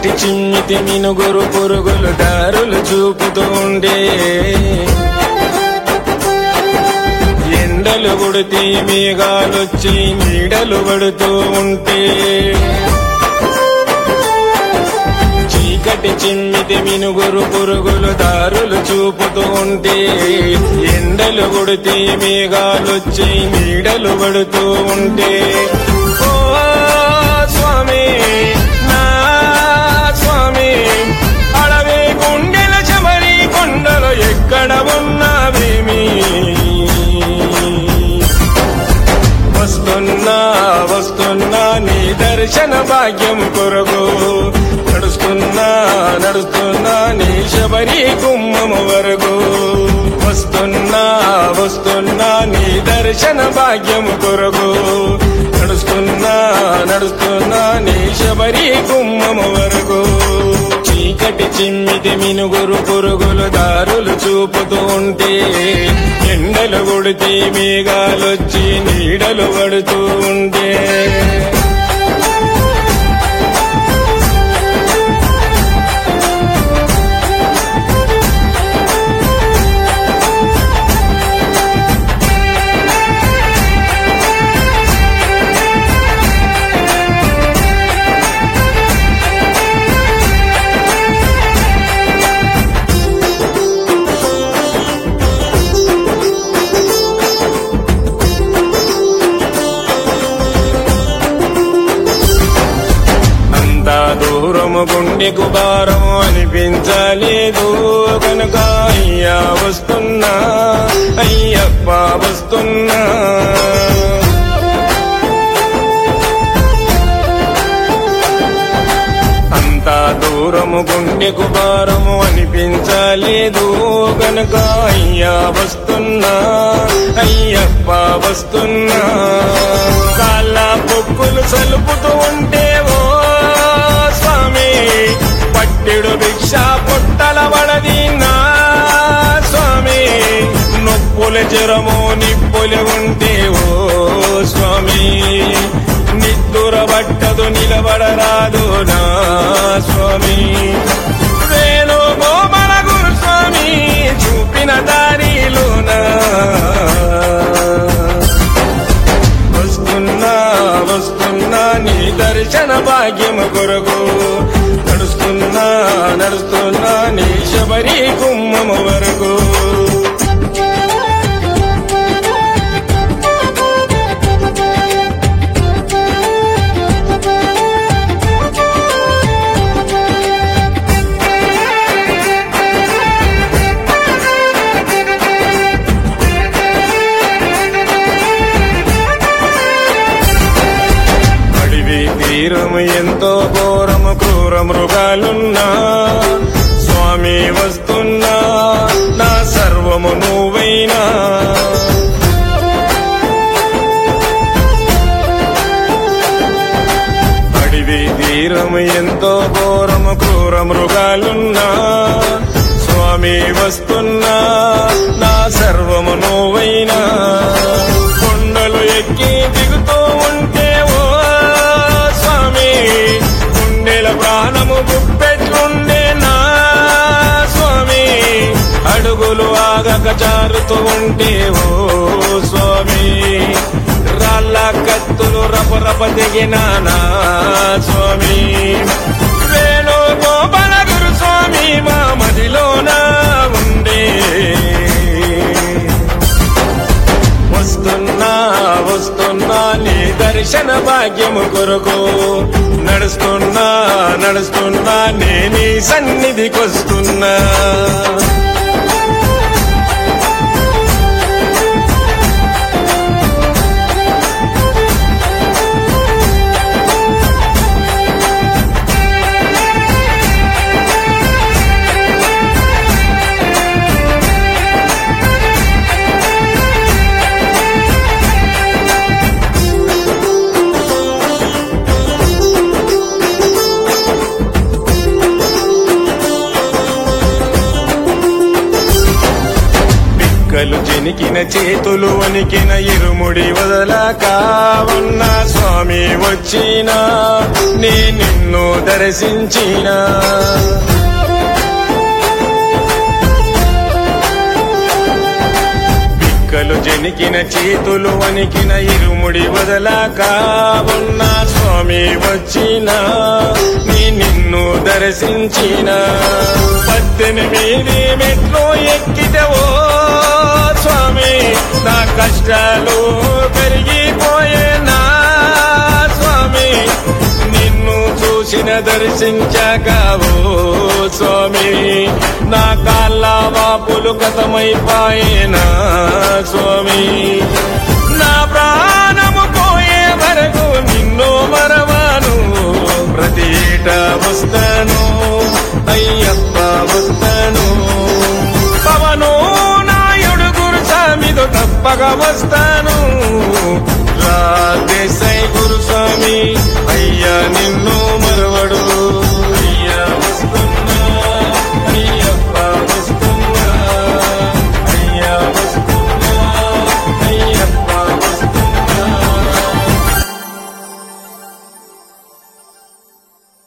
చీకటి చిమ్మితి మినుగురు పురుగులు దారులు చూపుతూ ఉండే ఎండలు కొడితే మేఘాలొచ్చి నీడలు పడుతూ ఉంటే చీకటి చిమ్మితి మినుగురు పురుగులు దారులు చూపుతూ ఉంటే ఎండలు కొడితే మేఘాలొచ్చి నీడలు పడుతూ ఉంటే ఓ స్వామి నా స్వామి అడవే గుండెల చెమరి కొండలు ఎక్కడ ఉన్నావేమి వస్తున్నా వస్తున్నా నీ దర్శన భాగ్యం కొరకు నడుస్తున్నా నడుస్తున్నా నీ శబరి కుమ్మము వరకు వస్తున్నా వస్తున్నా నీ దర్శన భాగ్యం కొరకు నడుస్తున్నా నడుస్తున్నా నీ శబరి కుమ్మము వరకు చీకటి చిమ్మితి మినుగురు పురుగులు దారులు చూపుతూ ఉంటే ఎండలు కొడితే మేఘాలొచ్చి నీడలు పడుతూ ఉంటే అంతా దూరము గుండెకు భారం అనిపించలేదు కనుక అయ్యా వస్తున్నా అయ్యప్ప వస్తున్నా అంతా దూరము గుండెకు భారము అనిపించలేదు గనుక అయ్యా వస్తున్నా అయ్యప్ప వస్తున్నా కాళ్ళ పొక్కులు సలుపుతూ ఉంటే ఓ స్వామి పట్టెడు భిక్ష పుట్టల వడది నా స్వామి నొప్పుల జ్వరము నిప్పులు ఉంటే ఓ స్వామి నిద్దుర బట్టదు నిలబడరాదు నా స్వామి వేణు గోమల గురు స్వామి చూపిన దారిలోనా వస్తున్నా వస్తున్నా నీ దర్శన భాగ్యము కొరకు నడుస్తున్నా నడుస్తున్నా నీ శబరి కుమ్మము వరకు అడివి తీరము ఎంతో ఘోరము క్రూర మృగాలున్నా స్వామి వస్తున్నా నా సర్వము నువ్వైనా అడివి తీరము ఎంతో ఘోరము క్రూర మృగాలున్నా స్వామి వస్తున్నా నా సర్వము నువ్వైనా కొండలు ఎక్కి దిగుతూ ఉంటే ఓ స్వామి గుండెల ప్రాణము గుప్పెట్లుండే నా స్వామి అడుగులు ఆగక జారుతూ ఉంటే ఓ స్వామి రాళ్ళ కత్తులు రపరప దిగిన నా స్వామి వేణు గోపాల గురు స్వామి మా మదిలోన ఉండే వస్తున్నా వస్తున్నా నీ దర్శన భాగ్యము కొరకు నడుస్తున్నా నడుస్తున్నా నే నీ సన్నిధికొస్తున్నా పిక్కలు జనికిన చేతులు వణికిన ఇరుముడి వదలక ఉన్న స్వామి వచ్చిన నీ నిన్ను దర్శించిన పిక్కలు జనికిన చేతులు వణికిన ఇరుముడి వదలక ఉన్న స్వామి వచ్చిన నీ నిన్ను దర్శించిన పద్దెనిమిది మెట్లు ఎక్కితేవో స్వామి నా కష్టాలు పెరిగిపోయేనా స్వామి నిన్ను చూసిన దర్శించగావో స్వామి నా కాళ్ళ వాపులు కథమైపోయేనా స్వామి నా ప్రాణము పోయే వరకు నిన్ను మరవాను ప్రతి ఏటా వస్తాను అయ్యప్ప వస్తాను పవను నాయుడు గురు సామితో తప్పగా వస్తాను రాధేశై